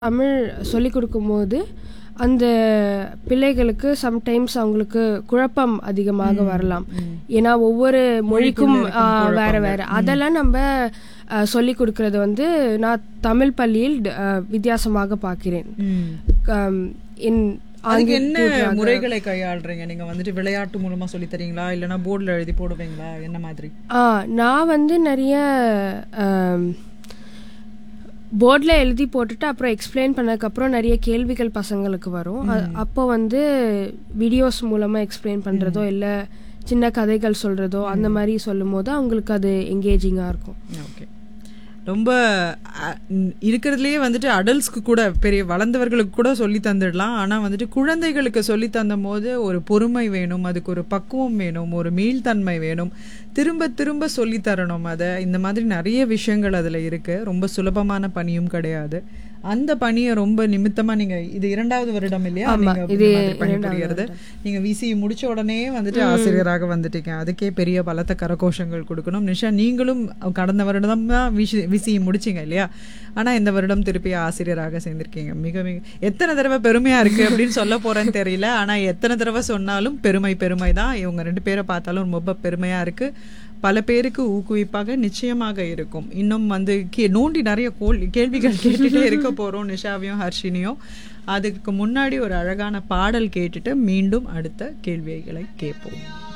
தமிழ் சொல்லிக் கொடுக்கும்போது அந்த பிள்ளைகளுக்கு சம்டைம்ஸ் அவங்களுக்கு குழப்பம் அதிகமாக வரலாம் ஏன்னா ஒவ்வொரு மொழிக்கும் ஆ, வேற வேற அதெல்லாம் நம்ம ஆ, சொல்லிக் கொடுக்கறது வந்து நான் தமிழ் பள்ளியில் ஆ, வித்தியாசமாக பார்க்கிறேன் கம், இன் அதுக்கு என்ன முறைகளை கையாளுறீங்க நீங்க வந்துட்டு விளையாட்டு மூலமா சொல்லி தரீங்களா இல்லனா போர்டுல எழுதி போடுவீங்களா என்ன மாதிரி ஆ நான் வந்து நிறைய போர்டில் எழுதி போட்டுட்டு அப்புறம் எக்ஸ்பிளைன் பண்ணதுக்கப்புறம் நிறைய கேள்விகள் பசங்களுக்கு வரும் அ- அப்போ வந்து வீடியோஸ் மூலமாக எக்ஸ்பிளைன் பண்ணுறதோ இல்லை சின்ன கதைகள் சொல்கிறதோ அந்த மாதிரி சொல்லும் போது அவங்களுக்கு அது எங்கேஜிங்காக இருக்கும் ஓகே ரொம்ப அ, ம், இருக்கிறதுலயே வந்துட்டு அடல்ட்ஸ்க்கு கூட பெரிய வளர்ந்தவர்களுக்கு கூட சொல்லி தந்துடலாம் ஆனா வந்துட்டு குழந்தைகளுக்கு சொல்லி தந்தும் போது ஒரு பொறுமை வேணும் அதுக்கு ஒரு பக்குவம் வேணும் ஒரு மீள்தன்மை வேணும் திரும்ப திரும்ப சொல்லி தரணும் அதை இந்த மாதிரி நிறைய விஷயங்கள் அதுல இருக்கு ரொம்ப சுலபமான பணியும் கிடையாது அந்த பணியை ரொம்ப நிமித்தமா நீங்க இது இரண்டாவது வருடம் இல்லையா நீங்க இந்த மாதிரி பணிபுரியறது நீங்க விசி முடிச்ச உடனே வந்துட்டு ஆசிரியராக வந்துட்டீங்க அதுக்கே பெரிய பலத்த கரகோஷங்கள் கொடுக்கணும் நிஷா நீங்களும் கடந்த வருடம் தான் விசி விசி முடிச்சீங்க இல்லையா ஆனா இந்த வருடம் திருப்பி ஆசிரியராக சேர்ந்திருக்கீங்க மிக மிக எத்தனை தடவை பெருமையா இருக்கு அப்படின்னு சொல்ல போறேன்னு தெரியல ஆனா எத்தனை தடவை சொன்னாலும் பெருமை பெருமை தான் இவங்க ரெண்டு பேரை பார்த்தாலும் ரொம்ப பெருமையா இருக்கு பல பேருக்கு ஊக்குவிப்பாக நிச்சயமாக இருக்கும் இன்னும் வந்து கே நோண்டி நிறைய கோல் கேள்விகள் கேட்டுட்டே இருக்க போறோம் நிஷாவையும் ஹர்ஷினியும் அதுக்கு முன்னாடி ஒரு அழகான பாடல் கேட்டுட்டு மீண்டும் அடுத்த கேள்விகளை கேட்போம்